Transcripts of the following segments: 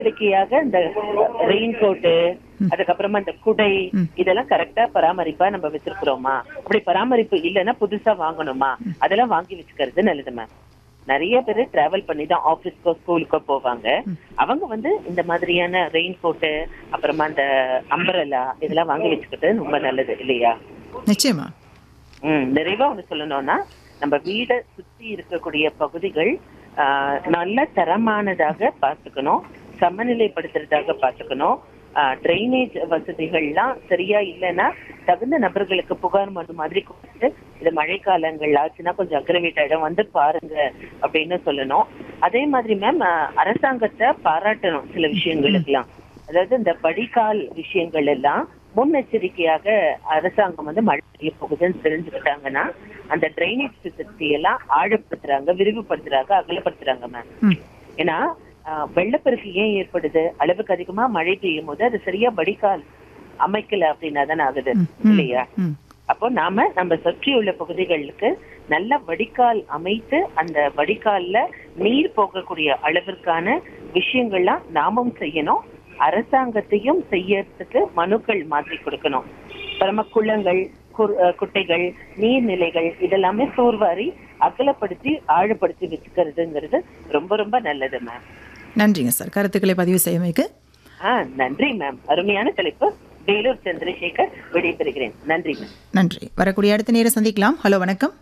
எச்சரிக்கையாக இந்த rain coat அதுக்கப்புறமா இந்த குடை இதெல்லாம் கரெக்டா பராமரிப்பா நம்ம வச்சிருக்கிறோமா அப்படி பராமரிப்பு இல்லைன்னா புதுசா வாங்கணுமா அதெல்லாம் வாங்கி வச்சுக்கிறது நல்லது மேம் நிறைய பேர் டிராவல் பண்ணி தான் ஆபீஸ்க்கோ ஸ்கூலுக்கோ போவாங்க அவங்க வந்து இந்த மாதிரியான ரெயின் கோட்டு அப்புறமா இந்த அம்பரலா இதெல்லாம் வாங்கி வச்சுக்கிறது ரொம்ப நல்லது இல்லையா நிச்சயமா ம் நிறைவா ஒண்ணு சொல்லணும்னா நம்ம வீடை சுத்தி இருக்கக்கூடிய பகுதிகள் ஆஹ், நல்ல தரமானதாக பார்த்துக்கணும் சமநிலைப்படுத்துறதாக பார்த்துக்கணும் ட்ரைனேஜ் வசதிகள்லாம் சரியா இல்லைன்னா தகுந்த நபர்களுக்கு புகார் மனு மாதிரி கொடுத்து இது மழைக்காலங்கள் ஆச்சுன்னா கொஞ்சம் அக்ரவேட் ஆயிடும் வந்து பாருங்க அப்படின்னு சொல்லணும் அதே மாதிரி மேம் அரசாங்கத்தை பாராட்டணும் சில விஷயங்களுக்கெல்லாம் அதாவது இந்த வடிகால் விஷயங்கள் எல்லாம் முன்னெச்சரிக்கையாக அரசாங்கம் வந்து மழை பெய்ய போகுதுன்னு தெரிஞ்சுக்கிட்டாங்கன்னா அந்த ட்ரைனேஜ் சிஸ்டத்தை எல்லாம் ஆழப்படுத்துறாங்க விரிவுபடுத்துறாங்க அகலப்படுத்துறாங்க மேம் ம் ஏன்னா ஆஹ், வெள்ளப்பெருக்கு ஏன் ஏற்படுது அளவுக்கு அதிகமா மழை பெய்யும் போது அது சரியா வடிகால் அமைக்கல அப்படின்னா தானே ஆகுது இல்லையா ம் அப்போ நாம நம்ம சுற்றியுள்ள பகுதிகளுக்கு நல்ல வடிகால் அமைத்து அந்த வடிகால்ல நீர் போகக்கூடிய அளவிற்கான விஷயங்கள்லாம் நாமும் செய்யணும் அரசாங்கத்தையும் செய்யறதுக்கு மனுக்கள் மாற்றி கொடுக்கணும் அப்புறமா குளங்கள் குர்- அஹ் குட்டைகள் நீர்நிலைகள் இதெல்லாமே தூர்வாரி அகலப்படுத்தி ஆழப்படுத்தி வச்சுக்கிறதுங்கிறது ரொம்ப ரொம்ப நல்லது மேம் நன்றிங்க சார் கருத்துக்களை பதிவு செய்யமைக்கு ஆ நன்றி மேம் அருமையான தலைப்பு வேலூர் சந்திரசேகர் விடைபெறுகிறேன் நன்றி மேம் நன்றி வரக்கூடிய அடுத்த நேரம் சந்திக்கலாம் ஹலோ வணக்கம்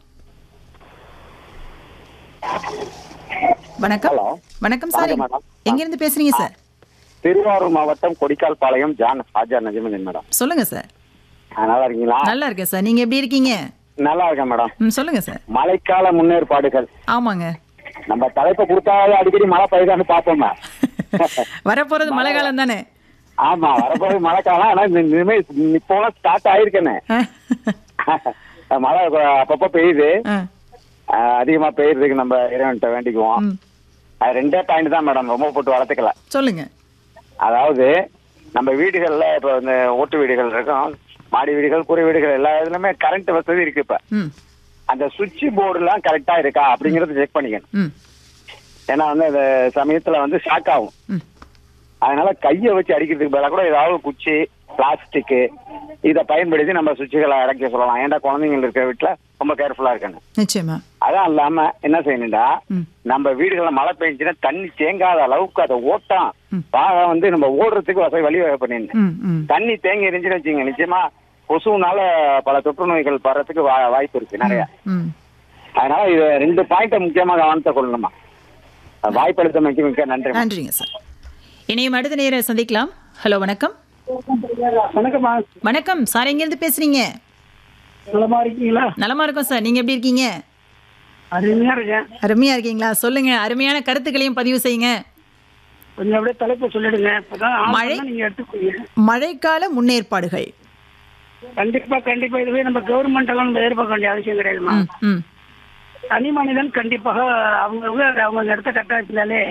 வணக்கம் ஹலோ வணக்கம் சார் வணக்கம் மேடம். எங்கிருந்து பேசுறீங்க சார் திருவாரூர் மாவட்டம் கொடிக்கால் பாளையம் ஜான் ஹாஜா நஜமுதீன் மேடம் சொல்லுங்க சார் ஆ, நல்லா இருக்கீங்களா நல்லா இருக்கேன் சார் நீங்க எப்படி இருக்கீங்க நல்லா இருக்கேன் மேடம் ம் சொல்லுங்க சார் மழைக்கால முன்னேற்பாடுகள் ஆமாங்க நம்ம தலைப்பை கொடுத்தாலே அடிக்கடி மழை பெய்யுதான்னு பார்ப்போமே வரப்போறது மழை காலம் தானே ஆமா வரப்போது மழைக்காலம் ஆனா இந்த இனிமே இப்போலாம் ஸ்டார்ட் ஆயிருக்கேனே மழை அப்பப்போ பெய்யுது ஆ, ஆ, அதிகமா பெய்யறதுக்கு நம்ம இறைவன்கிட்ட வேண்டிக்குவோம் ம். அது ரெண்டே பாயிண்ட் தான் மேடம் ரொம்ப போட்டு வளர்த்துக்கல சொல்லுங்க அதாவது நம்ம வீடுகள்ல இப்போ இந்த ஓட்டு வீடுகள் இருக்கும் மாடி வீடுகள் கூரை வீடுகள் எல்லா இதுலயுமே கரண்ட் வசதி இருக்கு இப்ப ம் அந்த சுவிட்ச் போர்டுலாம் கரெக்டா இருக்கா அப்படிங்கறத செக் பண்ணிக்கணும் ம் ஏன்னா வந்து அந்த சமயத்துல வந்து ஷாக் ஆகும் ம் அதனால கையை வச்சு அடிக்கிறதுக்கு பதிலாக கூட ஏதாவது குச்சி பிளாஸ்டிக் இதை பயன்படுத்தி நம்ம சுவிட்சுகளை அடைக்க சொல்லலாம் ஏன்டா குழந்தைங்க இருக்கிற வீட்டுல ரொம்ப கேர்ஃபுல்லா இருக்கணும் நிச்சயமா அதான் இல்லாம என்ன செய்யணும்டா ம். நம்ம வீடுகள்ல மழை பெஞ்சுன்னா தண்ணி தேங்காத அளவுக்கு அதை ஓட்டம் ம். பாக வந்து நம்ம ஓடுறதுக்கு வசதி வழிவகை பண்ணிடணும் ம் ம் தண்ணி தேங்கி இருந்துச்சுன்னு வச்சுங்க நிச்சயமா கொசுனால பல தொற்று நோய்கள் படுறதுக்கு வா- வாய்ப்பு இருக்கு நிறைய ம் அதனால இது ரெண்டு பாயிண்ட முக்கியமா கவனத்தை கொள்ளணுமா வாய்ப்பளித்தமைக்கு மிக்க நன்றி நன்றிங்க சார் இனியும் அடுத்த நேரம் சந்திக்கலாம் ஹலோ வணக்கம் வணக்கம்மா வணக்கம் சார் எங்கேருந்து பேசுறீங்க நலமா இருக்கீங்களா நலமா இருக்கோம் சார் நீங்க எப்படி இருக்கீங்க அருமையா இருக்கேன் அருமையா இருக்கீங்களா சொல்லுங்க அருமையான கருத்துக்களையும் பதிவு செய்யுங்க கொஞ்சம் அப்படியே தலைப்பை சொல்லிடுங்க இப்பதான் ஆன் மழை? பண்ணா நீங்க எடுத்துக்கோங்க மழைக்கால முன்னேற்பாடுகள் கண்டிப்பா கண்டிப்பா இதுவே நம்ம கவர்மெண்ட் எல்லாம் நம்ம எதிர்பார்க்க வேண்டிய அவசியம் கிடையாதுமா ம் ம் தனி மனிதன் கண்டிப்பாக அவங்க அவங்க இடத்த கட்டாயத்தினாலே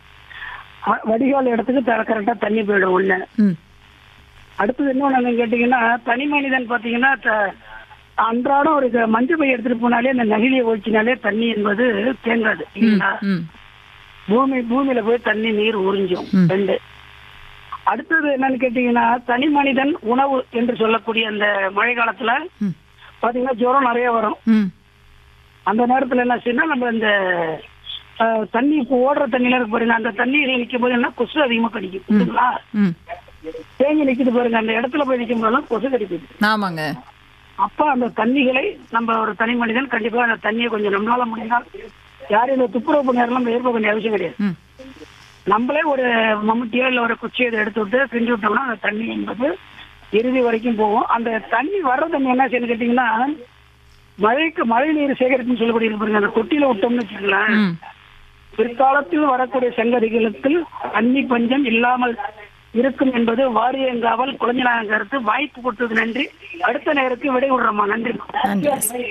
அ- வடிகால் இடத்துக்கு கரெக்டா தண்ணி போயிடும் ஒண்ணு ம் அடுத்தது என்ன கேட்டீங்கன்னா தனி மனிதன் பாத்தீங்கன்னா த- அன்றாடம் ஒரு க- மஞ்சள் பை எடுத்துட்டு போனாலே அந்த நகிலியை ஒழிச்சினாலே தண்ணி என்பது தேங்காது இல்லைங்களா ம் பூமி பூமியில போய் தண்ணி நீர் உறிஞ்சும் ம். ரெண்டு அடுத்தது என்னன்னு கேட்டீங்கன்னா தனி மனிதன் உணவு என்று சொல்லக்கூடிய அந்த மழை காலத்துல ம். பாத்தீங்கன்னா ஜுரம் நிறைய வரும் ம் அந்த நேரத்துல என்ன செய்யணும் நம்ம இந்த அஹ், தண்ணி இப்போ ஓடுற தண்ணியில இருக்கு பாருங்க அந்த தண்ணியில நிக்கும் போது என்ன கொசு அதிகமா கடிக்கும் புரியுதுங்களா ம் தேங்கி நிக்குது பாருங்க அந்த இடத்துல போய் நிக்கும் போதெல்லாம் கொசு கடிக்குது ஆமாங்க அப்ப அந்த தண்ணிகளை நம்ம ஒரு தனி மனிதன் கண்டிப்பா அந்த தண்ணியை கொஞ்சம் நம்மளால முடிஞ்சால் யாரும் இந்த துப்புரவு பணியாரெல்லாம் நம்ம ஏற்பட வேண்டிய அவசியம் கிடையாது ம் நம்மளே ஒரு மம்முட்டியோ இல்ல ஒரு குச்சியோ இதை எடுத்து விட்டு செஞ்சு விட்டோம்னா அந்த தண்ணி என்பது இறுதி வரைக்கும் போகும் அந்த தண்ணி வர்ற தண்ணி என்ன செய்யணும் கேட்டீங்கன்னா மழைக்கு மழை நீர் சேகரிப்புன்னு சொல்லக்கூடிய இருக்கு பாருங்க அந்த தொட்டியில விட்டோம்னு வச்சுக்கலாம் ம் பிற்காலத்தில் வரக்கூடிய சங்கதிகளுக்கு தண்ணி பஞ்சம் இல்லாமல் இருக்கும் என்பது வாரியங்காவல் குழந்தைநாயகம் கருத்து வாய்ப்பு கொடுத்தது நன்றி அடுத்த நேரத்துக்கு விடை விடுறோமா நன்றி நன்றி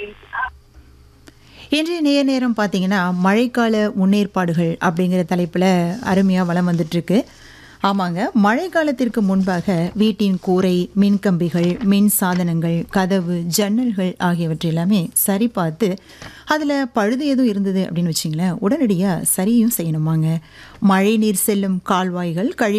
இன்றைய நேர நேரம் பார்த்தீங்கன்னா மழைக்கால முன்னேற்பாடுகள் அப்படிங்கிற தலைப்பில் அருமையாக வளம் வந்துட்டுருக்கு ஆமாங்க மழை காலத்திற்கு முன்பாக வீட்டின் கூரை மின்கம்பிகள் மின் சாதனங்கள் கதவு ஜன்னல்கள் ஆகியவற்றை எல்லாமே சரி பார்த்து அதில் பழுது எதுவும் இருந்தது அப்படின்னு வச்சிங்களேன் உடனடியாக சரியும் செய்யணுமாங்க மழை நீர் செல்லும் கால்வாய்கள் கழிவு